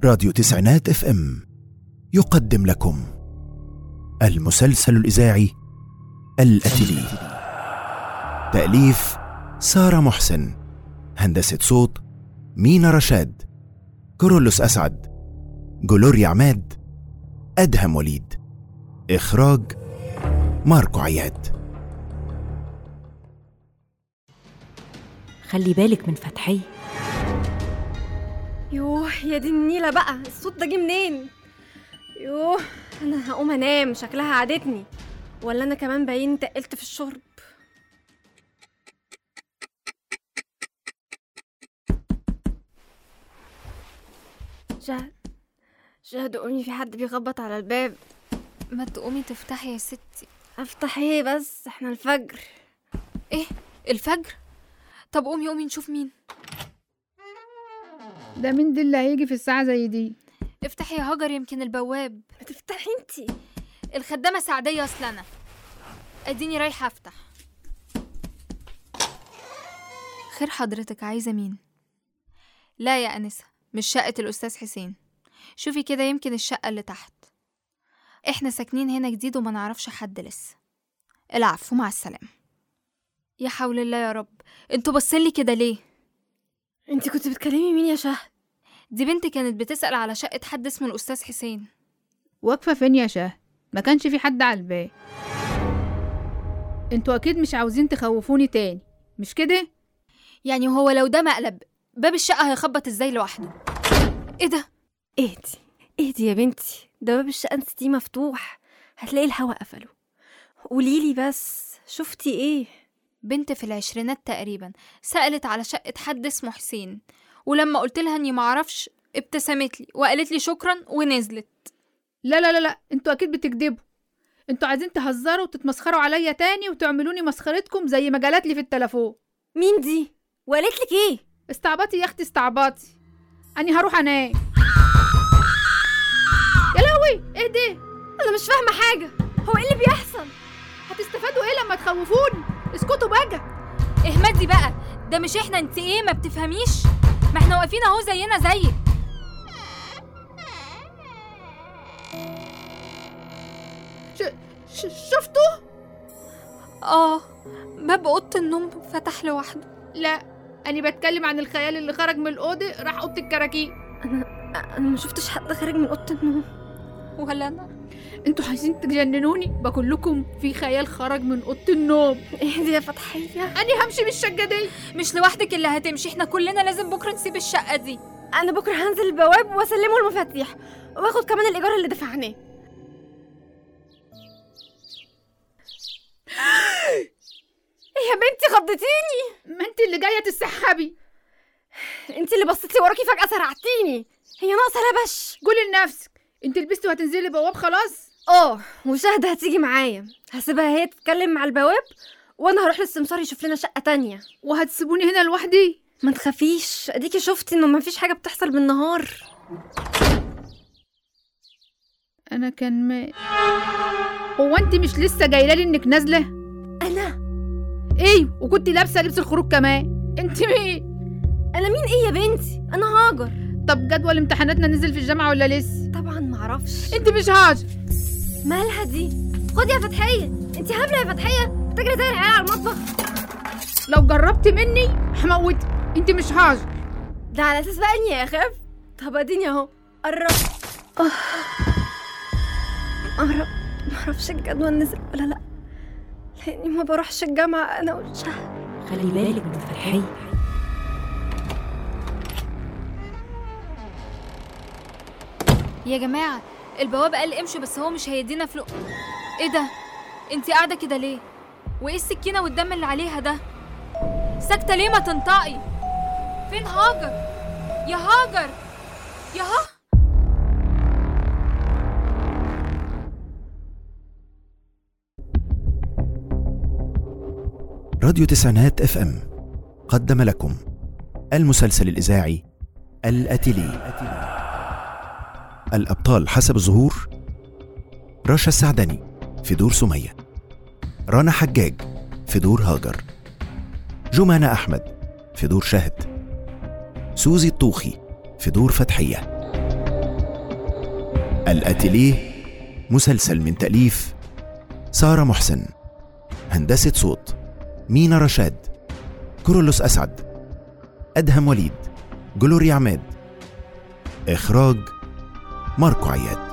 راديو تسعينات اف ام يقدم لكم المسلسل الاذاعي الاتلي تاليف ساره محسن هندسه صوت مينا رشاد كورولوس اسعد جلوريا عماد ادهم وليد اخراج ماركو عياد خلي بالك من فتحية يوه يا دي النيلة بقى الصوت ده جه منين يوه انا هقوم انام شكلها عادتني ولا انا كمان باين تقلت في الشرب جهد جهد قومي في حد بيخبط على الباب ما تقومي تفتحي يا ستي افتح ايه بس احنا الفجر ايه الفجر طب قومي قومي نشوف مين ده مين دي اللي هيجي في الساعة زي دي افتحي يا هاجر يمكن البواب ما تفتحي انتي الخدامة سعدية اصل انا اديني رايحة افتح خير حضرتك عايزة مين لا يا أنسة مش شقة الأستاذ حسين شوفي كده يمكن الشقة اللي تحت احنا ساكنين هنا جديد وما نعرفش حد لسه العفو مع السلامة يا حول الله يا رب انتوا بصلي كده ليه انتي كنت بتكلمي مين يا شهد دي بنتي كانت بتسأل على شقة حد اسمه الأستاذ حسين واقفة فين يا شاه ما كانش في حد على الباب انتوا اكيد مش عاوزين تخوفوني تاني مش كده يعني هو لو ده مقلب باب الشقة هيخبط ازاي لوحده ايه ده اهدي اهدي يا بنتي ده باب الشقة انتي مفتوح هتلاقي الهوا قفله قوليلي بس شفتي ايه بنت في العشرينات تقريبا سألت على شقة حد اسمه حسين ولما قلت لها اني معرفش ابتسمت لي وقالت لي شكرا ونزلت لا لا لا لا انتوا اكيد بتكدبوا انتوا عايزين تهزروا وتتمسخروا عليا تاني وتعملوني مسخرتكم زي ما جالت لي في التليفون مين دي وقالت لك ايه استعبطي يا اختي استعبطي اني هروح انام يا لهوي ايه ده انا مش فاهمة حاجة هو ايه اللي بيحصل هتستفادوا ايه لما تخوفوني اسكتوا بقى اهمدي بقى ده مش احنا انت ايه ما بتفهميش ما احنا واقفين اهو زينا زيك ش... ش... شفتوا اه باب اوضه النوم فتح لوحده لا انا بتكلم عن الخيال اللي خرج من الاوضه راح اوضه الكراكيب انا ما شفتش حد خارج من اوضه النوم ولا انا انتوا عايزين تجننوني بقول لكم في خيال خرج من اوضه النوم اهدي يا فتحية اني همشي من الشقه دي مش لوحدك اللي هتمشي احنا كلنا لازم بكره نسيب الشقه دي انا بكرة هنزل البواب واسلمه المفاتيح واخد كمان الايجار اللي دفعناه إيه يا بنتي خضتيني ما انت اللي جايه تسحبي انت اللي بصيتي وراكي فجأة سرعتيني هي ناقصة لبش قولي لنفسك انت لبستي وهتنزلي بواب خلاص اه وشهد هتيجي معايا هسيبها هي تتكلم مع البواب وانا هروح للسمسار يشوف لنا شقة تانية وهتسيبوني هنا لوحدي ما تخافيش اديكي شفتي انه مفيش حاجة بتحصل بالنهار انا كان ما هو انت مش لسه جايله لي انك نازله انا ايوه وكنت لابسه لبس الخروج كمان انت مين انا مين ايه يا بنتي انا هاجر طب جدول امتحاناتنا نزل في الجامعه ولا لسه طبعا معرفش انت مش هاجر مالها دي خدي يا فتحية انت هبلة يا فتحية بتجري زي العيال على المطبخ لو جربت مني هموتك انت مش هاجر ده على اساس بقى اني اخاف طب اديني اهو قرب آه. اقرب معرفش الجدول نزل ولا لا لاني ما بروحش الجامعة انا والشهد خلي بالك من فتحية يا جماعه البواب قال امشوا بس هو مش هيدينا فلوس ايه ده انت قاعده كده ليه وايه السكينه والدم اللي عليها ده ساكته ليه ما تنطقي فين هاجر يا هاجر يا ها راديو تسعينات اف ام قدم لكم المسلسل الاذاعي الاتلي الابطال حسب الظهور رشا السعدني في دور سميه رنا حجاج في دور هاجر جمانة أحمد في دور شهد سوزي الطوخي في دور فتحية الأتيليه مسلسل من تأليف سارة محسن هندسة صوت مينا رشاد كورولوس أسعد أدهم وليد جلوري عماد إخراج ماركو عياد